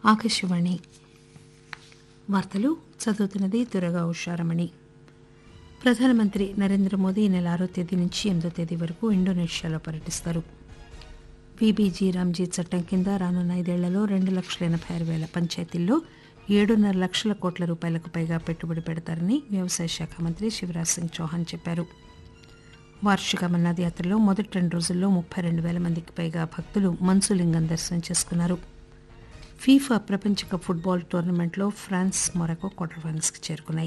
ఆకాశవాణి వార్తలు చదువుతున్నది దురగా ఉషారమణి ప్రధానమంత్రి నరేంద్ర మోదీ ఈ నెల ఆరో తేదీ నుంచి ఎనిమిదో తేదీ వరకు ఇండోనేషియాలో పర్యటిస్తారు వీబీజీ రామ్జీ చట్టం కింద రానున్న ఐదేళ్లలో రెండు లక్షల ఎనభై ఆరు వేల పంచాయతీల్లో ఏడున్నర లక్షల కోట్ల రూపాయలకు పైగా పెట్టుబడి పెడతారని వ్యవసాయ శాఖ మంత్రి శివరాజ్ సింగ్ చౌహాన్ చెప్పారు వార్షిక అమర్నాథ్ యాత్రలో మొదటి రెండు రోజుల్లో ముప్పై రెండు వేల మందికి పైగా భక్తులు మంచులింగం దర్శనం చేసుకున్నారు ఫీఫా ప్రపంచ కప్ ఫుట్బాల్ టోర్నమెంట్లో ఫ్రాన్స్ మొరకో క్వార్టర్ ఫైనల్స్కి చేరుకున్నాయి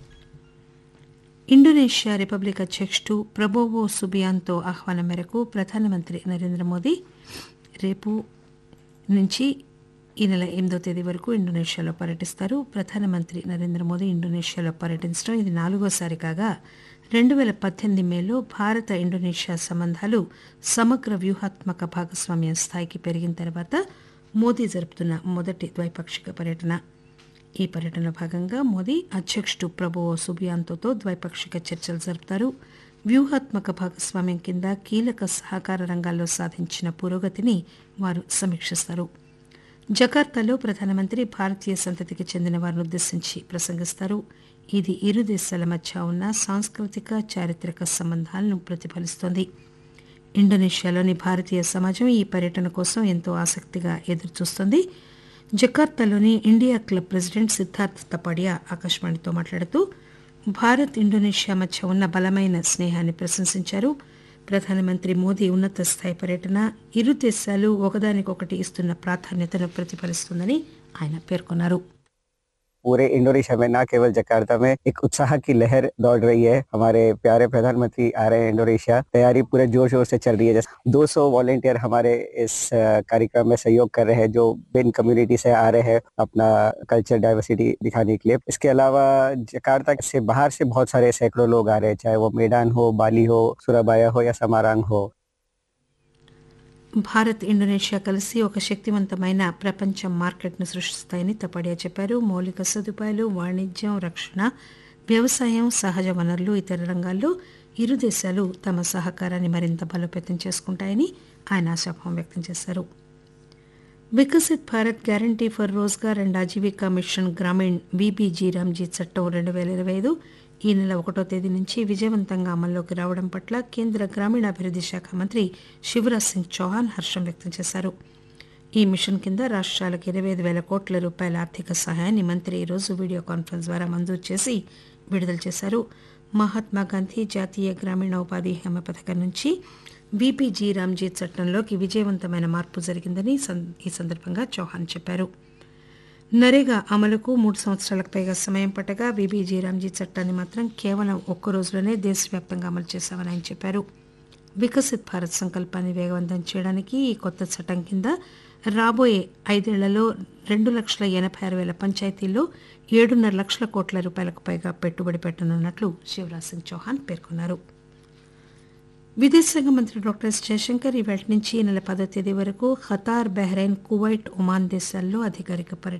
ఇండోనేషియా రిపబ్లిక్ అధ్యక్షుడు ప్రబోవో సుబియాంతో ఆహ్వానం మేరకు ప్రధానమంత్రి నరేంద్ర మోదీ రేపు నుంచి ఈ నెల ఎనిమిదో తేదీ వరకు ఇండోనేషియాలో పర్యటిస్తారు ప్రధానమంత్రి నరేంద్ర మోదీ ఇండోనేషియాలో పర్యటించడం ఇది నాలుగోసారి కాగా రెండు వేల పద్దెనిమిది మేలో భారత ఇండోనేషియా సంబంధాలు సమగ్ర వ్యూహాత్మక భాగస్వామ్యం స్థాయికి పెరిగిన తర్వాత మోదీ జరుపుతున్న మొదటి ద్వైపాక్షిక పర్యటన ఈ పర్యటనలో భాగంగా మోదీ అధ్యక్షుడు ప్రభువో సుబియాంతోతో ద్వైపాక్షిక చర్చలు జరుపుతారు వ్యూహాత్మక భాగస్వామ్యం కింద కీలక సహకార రంగాల్లో సాధించిన పురోగతిని వారు సమీక్షిస్తారు జకార్తాలో ప్రధానమంత్రి భారతీయ సంతతికి చెందిన వారిని ఉద్దేశించి ప్రసంగిస్తారు ఇది ఇరు దేశాల మధ్య ఉన్న సాంస్కృతిక చారిత్రక సంబంధాలను ప్రతిఫలిస్తోంది ఇండోనేషియాలోని భారతీయ సమాజం ఈ పర్యటన కోసం ఎంతో ఆసక్తిగా ఎదురుచూస్తోంది జకార్తాలోని India club president Siddharth Tapadia ఆకాశవాణితో మాట్లాడుతూ భారత్ ఇండోనేషియా మధ్య ఉన్న బలమైన స్నేహాన్ని ప్రశంసించారు ప్రధానమంత్రి మోదీ ఉన్నత స్థాయి పర్యటన ఇరు దేశాలు ఒకదానికొకటి ఇస్తున్న ప్రాధాన్యతను ప్రతిఫలిస్తుందని ఆయన పేర్కొన్నారు पूरे इंडोनेशिया में ना केवल जकार्ता में एक उत्साह की लहर दौड़ रही है हमारे प्यारे प्रधानमंत्री आ रहे हैं इंडोनेशिया तैयारी पूरे जोर शोर से चल रही है जैसे 200 वॉलेंटियर हमारे इस अ, कार्यक्रम में सहयोग कर रहे हैं जो बिन कम्युनिटी से आ रहे हैं अपना कल्चर डाइवर्सिटी दिखाने के लिए इसके अलावा जकार्ता से बाहर से बहुत सारे सैकड़ों लोग आ रहे हैं चाहे वो मेडान हो बाली हो सुराबाया हो या समारांग हो భారత్ ఇండోనేషియా కలిసి ఒక శక్తివంతమైన ప్రపంచ మార్కెట్ను సృష్టిస్తాయని తపడియా చెప్పారు మౌలిక సదుపాయాలు వాణిజ్యం రక్షణ వ్యవసాయం సహజ వనరులు ఇతర రంగాల్లో ఇరు దేశాలు తమ సహకారాన్ని మరింత బలోపేతం చేసుకుంటాయని ఆయన ఆశాభావం వ్యక్తం చేశారు Viksit Bharat guarantee for Rozgar and Ajeevika mission Grameen VBG Ramji చట్టం రెండు వేల ఇరవై ఐదు ఈ నెల ఒకటో తేదీ నుంచి విజయవంతంగా అమల్లోకి రావడం పట్ల కేంద్ర గ్రామీణాభివృద్ధి శాఖ మంత్రి శివరాజ్ సింగ్ చౌహాన్ హర్షం వ్యక్తం చేశారు ఈ మిషన్ కింద రాష్ట్రాలకు ఇరవై ఐదు వేల కోట్ల రూపాయల ఆర్థిక సహాయాన్ని మంత్రి ఈరోజు వీడియో కాన్ఫరెన్స్ ద్వారా మంజూరు చేసి విడుదల చేశారు మహాత్మా గాంధీ జాతీయ గ్రామీణ ఉపాధి హామీ పథకం నుంచి బీపీజీ రామ్జీ చట్టంలోకి విజయవంతమైన మార్పు జరిగిందని సం- ఈ సందర్భంగా చౌహాన్ చెప్పారు నరేగా అమలుకు మూడు సంవత్సరాలకు పైగా సమయం పట్టగా బీబీజీ రామ్జీ చట్టాన్ని మాత్రం కేవలం ఒక్క రోజులోనే దేశవ్యాప్తంగా అమలు చేశామని ఆయన చెప్పారు వికసిత్ భారత్ సంకల్పాన్ని వేగవంతం చేయడానికి ఈ కొత్త చట్టం కింద రాబోయే ఐదేళ్లలో రెండు లక్షల ఎనభై ఆరు వేల పంచాయతీల్లో ఏడున్నర లక్షల కోట్ల రూపాయలకు పైగా పెట్టుబడి పెట్టనున్నట్లు శివరాజ్ సింగ్ చౌహాన్ పేర్కొన్నారు విదేశాంగ మంత్రి డాక్టర్ ఎస్ జయశంకర్ ఈ నుంచి ఈ నెల పదో తేదీ వరకు ఖతార్ బహ్రెయిన్ కువైట్ ఒమాన్ దేశాల్లో అధికారిక పర్యటన